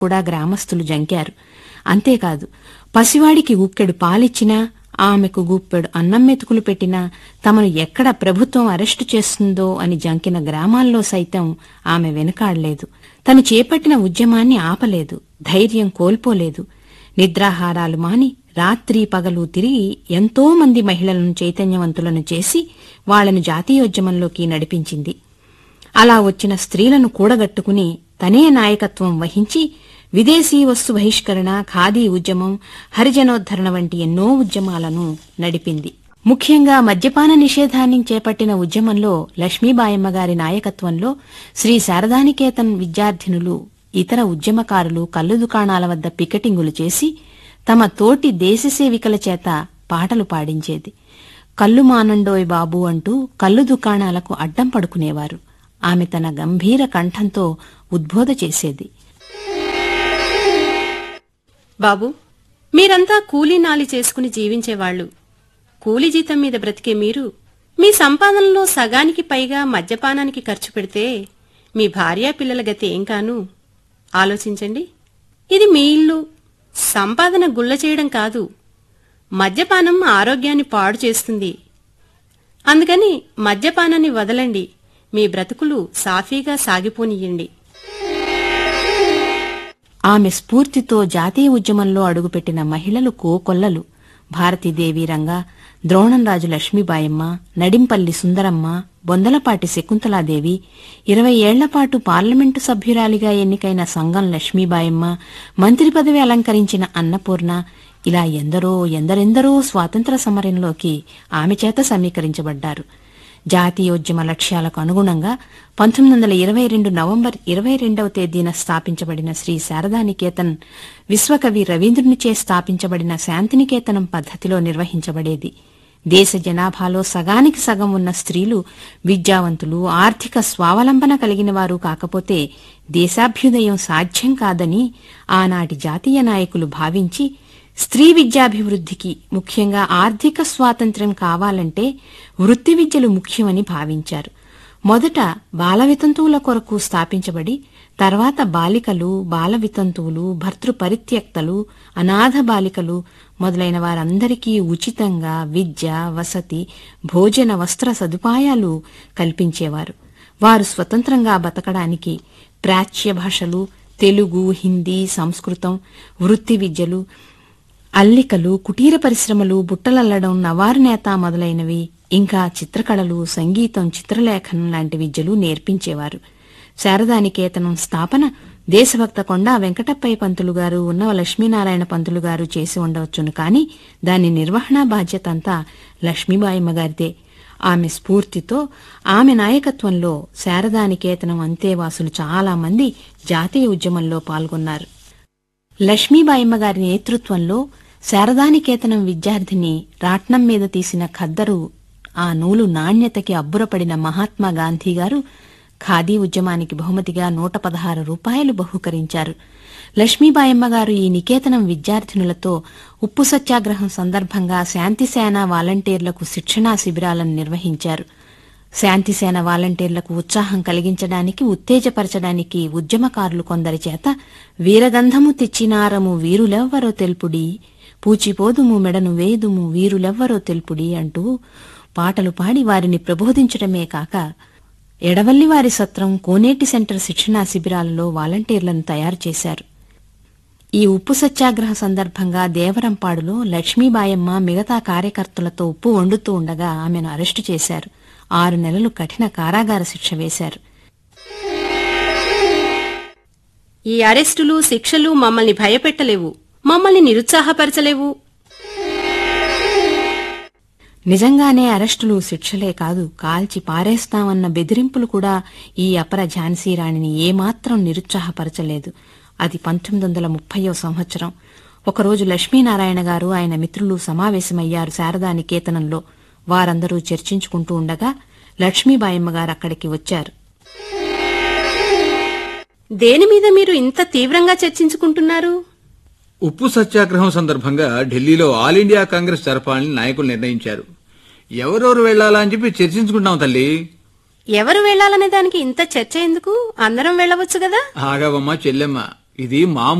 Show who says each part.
Speaker 1: కూడా గ్రామస్తులు జంకారు అంతేకాదు పసివాడికి గుక్కెడు పాలిచ్చినా ఆమెకు గుప్పెడు అన్నం మెతుకులు పెట్టినా తమను ఎక్కడ ప్రభుత్వం అరెస్టు చేస్తుందో అని జంకిన గ్రామాల్లో సైతం ఆమె వెనుకాడలేదు తను చేపట్టిన ఉద్యమాన్ని ఆపలేదు ధైర్యం కోల్పోలేదు నిద్రాహారాలు మాని రాత్రి పగలు తిరిగి ఎంతో మంది మహిళలను చైతన్యవంతులను చేసి వాళ్లను జాతీయోద్యమంలోకి నడిపించింది అలా వచ్చిన స్త్రీలను కూడగట్టుకుని తనే నాయకత్వం వహించి విదేశీ వస్తు బహిష్కరణ ఖాదీ ఉద్యమం హరిజనోద్ధరణ వంటి ఎన్నో ఉద్యమాలను నడిపింది ముఖ్యంగా మద్యపాన నిషేధాన్ని చేపట్టిన ఉద్యమంలో లక్ష్మీబాయమ్మ గారి నాయకత్వంలో శ్రీ శారదానికేతన్ విద్యార్థినులు ఇతర ఉద్యమకారులు కళ్ళు దుకాణాల వద్ద పికెటింగులు చేసి తమ తోటి దేశసేవికల చేత పాటలు పాడించేది కళ్ళు మానండోయ్ బాబు అంటూ కళ్ళు దుకాణాలకు అడ్డం పడుకునేవారు ఆమె తన గంభీర కంఠంతో ఉద్బోధ చేసేది
Speaker 2: బాబు మీరంతా కూలీ నాలి చేసుకుని జీవించేవాళ్లు కూలీ జీతం మీద బ్రతికే మీరు మీ సంపాదనలో సగానికి పైగా మద్యపానానికి ఖర్చు పెడితే మీ భార్యా పిల్లల గతి ఏం కాను ఆలోచించండి ఇది మీ ఇల్లు సంపాదన గుల్ల చేయడం కాదు మద్యపానం ఆరోగ్యాన్ని పాడు చేస్తుంది అందుకని మద్యపానాన్ని వదలండి మీ బ్రతుకులు సాఫీగా సాగిపోనియ్యండి
Speaker 1: ఆమె స్ఫూర్తితో జాతీయ ఉద్యమంలో అడుగుపెట్టిన మహిళలు కోకొల్లలు భారతీదేవి రంగ ద్రోణంరాజు లక్ష్మీబాయమ్మ నడింపల్లి సుందరమ్మ బొందలపాటి శకుంతలాదేవి ఇరవై ఏళ్లపాటు పార్లమెంటు సభ్యురాలిగా ఎన్నికైన సంగం లక్ష్మీబాయమ్మ మంత్రి పదవి అలంకరించిన అన్నపూర్ణ ఇలా ఎందరో ఎందరెందరో స్వాతంత్ర సమరంలోకి ఆమె చేత సమీకరించబడ్డారు జాతీయోద్యమ లక్ష్యాలకు అనుగుణంగా పంతొమ్మిది వందల ఇరవై రెండు నవంబర్ ఇరవై రెండవ తేదీన స్థాపించబడిన శ్రీ శారదానికేతన్ విశ్వకవి రవీంద్రునిచే స్థాపించబడిన శాంతినికేతనం పద్ధతిలో నిర్వహించబడేది దేశ జనాభాలో సగానికి సగం ఉన్న స్త్రీలు విద్యావంతులు ఆర్థిక స్వావలంబన కలిగిన వారు కాకపోతే దేశాభ్యుదయం సాధ్యం కాదని ఆనాటి జాతీయ నాయకులు భావించి స్త్రీ విద్యాభివృద్ధికి ముఖ్యంగా ఆర్థిక స్వాతంత్ర్యం కావాలంటే వృత్తి విద్యలు ముఖ్యమని భావించారు మొదట బాల వితంతువుల కొరకు స్థాపించబడి తర్వాత బాలికలు బాల వితంతువులు భర్తృ పరిత్యక్తలు అనాథ బాలికలు మొదలైన వారందరికీ ఉచితంగా విద్య వసతి భోజన వస్త్ర సదుపాయాలు కల్పించేవారు వారు స్వతంత్రంగా బతకడానికి ప్రాచ్య భాషలు తెలుగు హిందీ సంస్కృతం వృత్తి విద్యలు అల్లికలు కుటీర పరిశ్రమలు బుట్టలల్లడం నవారు నేత మొదలైనవి ఇంకా చిత్రకళలు సంగీతం చిత్రలేఖనం లాంటి విద్యలు నేర్పించేవారు శారదానికేతనం స్థాపన దేశభక్త కొండా వెంకటప్పయ్య పంతులు గారు ఉన్నవ లక్ష్మీనారాయణ పంతులు గారు చేసి ఉండవచ్చును కాని దాని నిర్వహణా బాధ్యత అంతా లక్ష్మీబాయమ్మ గారిదే ఆమె స్ఫూర్తితో ఆమె నాయకత్వంలో శారదానికేతనం అంతేవాసులు చాలా మంది జాతీయ ఉద్యమంలో పాల్గొన్నారు లక్ష్మీబాయమ్మ గారి నేతృత్వంలో శారదానికేతనం విద్యార్థిని రాట్నం మీద తీసిన ఖద్దరు ఆ నూలు నాణ్యతకి అబ్బురపడిన మహాత్మా గాంధీ గారు ఖాదీ ఉద్యమానికి బహుమతిగా నూట పదహారు రూపాయలు బహూకరించారు లక్ష్మీబాయమ్మ గారు ఈ నికేతనం విద్యార్థినులతో ఉప్పు సత్యాగ్రహం సందర్భంగా శాంతిసేన వాలంటీర్లకు శిక్షణా శిబిరాలను నిర్వహించారు శాంతిసేన వాలంటీర్లకు ఉత్సాహం కలిగించడానికి ఉత్తేజపరచడానికి ఉద్యమకారులు కొందరి చేత వీరగంధము తెచ్చినారము వీరులెవ్వరో తెలుపుడి పూచిపోదుము మెడను వేదుము వీరులెవ్వరో తెలుపుడి అంటూ పాటలు పాడి వారిని ప్రబోధించడమే కాక ఎడవల్లి వారి సత్రం కోనేటి సెంటర్ శిక్షణా శిబిరాలలో వాలంటీర్లను తయారు చేశారు ఈ ఉప్పు సత్యాగ్రహ సందర్భంగా దేవరంపాడులో లక్ష్మీబాయమ్మ మిగతా కార్యకర్తలతో ఉప్పు వండుతూ ఉండగా ఆమెను అరెస్టు చేశారు ఆరు నెలలు కఠిన కారాగార శిక్ష వేశారు
Speaker 2: ఈ అరెస్టులు శిక్షలు మమ్మల్ని భయపెట్టలేవు మమ్మల్ని నిరుత్సాహపరచలేవు
Speaker 1: నిజంగానే అరెస్టులు శిక్షలే కాదు కాల్చి పారేస్తామన్న బెదిరింపులు కూడా ఈ అపర ఝాన్సీరాణిని ఏమాత్రం నిరుత్సాహపరచలేదు అది పంతొమ్మిది వందల ముప్పయో సంవత్సరం ఒకరోజు లక్ష్మీనారాయణ గారు ఆయన మిత్రులు సమావేశమయ్యారు శారదా నికేతనంలో వారందరూ చర్చించుకుంటూ ఉండగా లక్ష్మీబాయమ్మ గారు అక్కడికి వచ్చారు
Speaker 2: దేని మీద మీరు ఇంత తీవ్రంగా చర్చించుకుంటున్నారు
Speaker 3: ఉప్పు సత్యాగ్రహం సందర్భంగా ఢిల్లీలో ఆల్ ఇండియా కాంగ్రెస్ జరపాలని నాయకులు నిర్ణయించారు ఎవరెవరు వెళ్లాలా అని చెప్పి చర్చించుకుంటాం తల్లి
Speaker 2: ఎవరు వెళ్లాలనే దానికి ఇంత చర్చ ఎందుకు అందరం వెళ్ళవచ్చు కదా
Speaker 3: ఆగావమ్మా చెల్లెమ్మ ఇది మా